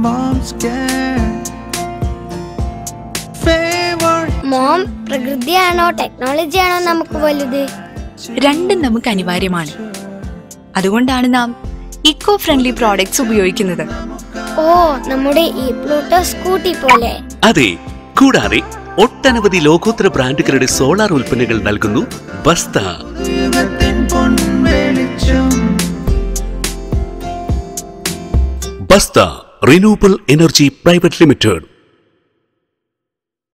mom's care. Favor mom പ്രകൃതിയാണോ ടെക്നോളജിയാണോ നമുക്ക് വലുത് രണ്ടും നമുക്ക് അനിവാര്യമാണ് അതുകൊണ്ടാണ് നാം ഇക്കോ ഫ്രണ്ട്ലി പ്രോഡക്ട്സ് ഉപയോഗിക്കുന്നത് ഓ നമ്മുടെ ഈ പ്ലൂട്ടോ സ്കൂട്ടി പോലെ അതെ കൂടാതെ ഒട്ടനവധി ലോകോത്തര ബ്രാൻഡുകളുടെ സോളാർ ഉൽപ്പന്നങ്ങൾ നൽകുന്നു ബസ്ത ദൈവത്തിൻ പൊൻവെളിച്ചം ബസ്ത റിന്യൂവബിൾ എനർജി പ്രൈവറ്റ് ലിമിറ്റഡ്